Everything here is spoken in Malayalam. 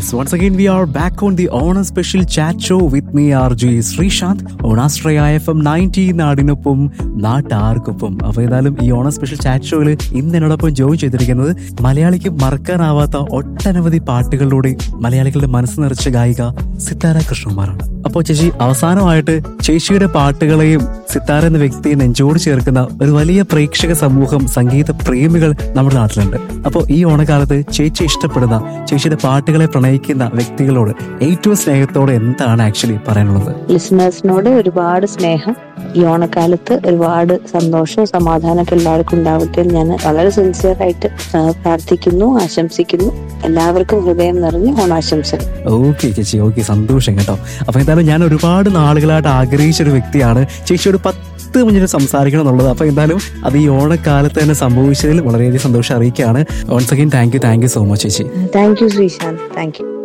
yes once again we are back on the Onam special chat show with me R J Sreesanth ഓണാശ്രയ എഫ് എം നയൻറ്റി നാടിനൊപ്പം നാട്ടാർക്കൊപ്പം അപ്പൊ ഏതായാലും ഈ ഓണം സ്പെഷ്യൽ ചാറ്റ് ഷോയിൽ ഇന്ന് എന്നോടൊപ്പം ജോയിൻ ചെയ്തിരിക്കുന്നത് മലയാളിക്ക് മറക്കാനാവാത്ത ഒട്ടനവധി പാട്ടുകളിലൂടെ മലയാളികളുടെ മനസ്സ് നിറച്ച ഗായിക സിത്താര കൃഷ്ണകുമാറാണ് അപ്പോൾ ചേച്ചി അവസാനമായിട്ട് ചേച്ചിയുടെ പാട്ടുകളെയും സിത്താര എന്ന വ്യക്തിയെ നെഞ്ചോട് ചേർക്കുന്ന ഒരു വലിയ പ്രേക്ഷക സമൂഹം സംഗീത പ്രേമികൾ നമ്മുടെ നാട്ടിലുണ്ട് അപ്പോൾ ഈ ഓണക്കാലത്ത് ചേച്ചി ഇഷ്ടപ്പെടുന്ന ചേച്ചിയുടെ പാട്ടുകളെ പ്രണയിക്കുന്ന വ്യക്തികളോട് ഏറ്റവും സ്നേഹത്തോടെ എന്താണ് ആക്ച്വലി പറയാനുള്ളത് ലിസണേഴ്സിനോട് ഒരുപാട് സ്നേഹം ഈ ഓണക്കാലത്ത് ഒരുപാട് സന്തോഷവും സമാധാനമൊക്കെ എല്ലാവർക്കും ഉണ്ടാവട്ടെ എന്ന് ഞാൻ വളരെ സിൻസിയർ ആയിട്ട് ആ, പ്രാർത്ഥിക്കുന്നു ആശംസിക്കുന്നു എല്ലാവർക്കും ഹൃദയം നിറഞ്ഞ് ഓണാശംസകൾ ഓക്കെ ചേച്ചി ഓക്കെ സന്തോഷം കേട്ടോ അപ്പൊ എന്തായാലും ഞാൻ ഒരുപാട് നാളുകളായിട്ട് ആഗ്രഹിച്ച ഒരു വ്യക്തിയാണ് ചേച്ചിയോട് പത്ത് മിനിറ്റ് സംസാരിക്കണം എന്നുള്ളത് അപ്പൊ എന്തായാലും അത് ഈ ഓണക്കാലത്ത് തന്നെ സംഭവിച്ചതിൽ വളരെയധികം സന്തോഷം അറിയിക്കുകയാണ് once again thank you thank you so much ചേച്ചി thank you Sreesanth thank U